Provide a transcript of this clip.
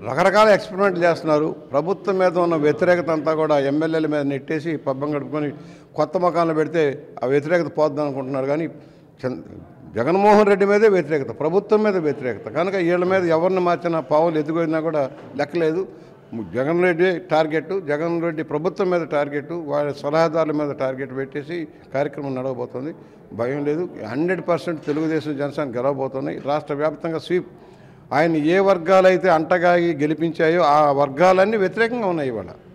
రకరకాల ఎక్స్పెరిమెంట్లు చేస్తున్నారు ప్రభుత్వం మీద ఉన్న వ్యతిరేకత అంతా కూడా ఎమ్మెల్యేల మీద నెట్టేసి పబ్బం గడుపుకొని కొత్త మకాన్లు పెడితే ఆ వ్యతిరేకత పోద్దాం అనుకుంటున్నారు కానీ చంద్ర- జగన్మోహన్ రెడ్డి మీదే వ్యతిరేకత ప్రభుత్వం మీద వ్యతిరేకత కనుక వీళ్ళ మీద ఎవరిని మార్చినా పావులు ఎదుగుపోయినా కూడా లెక్కలేదు జగన్ రెడ్డి టార్గెట్ జగన్ రెడ్డి ప్రభుత్వం మీద టార్గెట్ వాళ్ళ సలహాదారుల మీద టార్గెట్ పెట్టేసి కార్యక్రమం నడవబోతుంది భయం లేదు హండ్రెడ్ పర్సెంట్ తెలుగుదేశం జనసేన గెలవబోతున్నాయి రాష్ట్ర వ్యాప్తంగా స్వీప్ ఆయన ఏ వర్గాలైతే అంటగాగి గెలిపించాయో ఆ వర్గాలన్నీ వ్యతిరేకంగా ఉన్నాయి ఇవాళ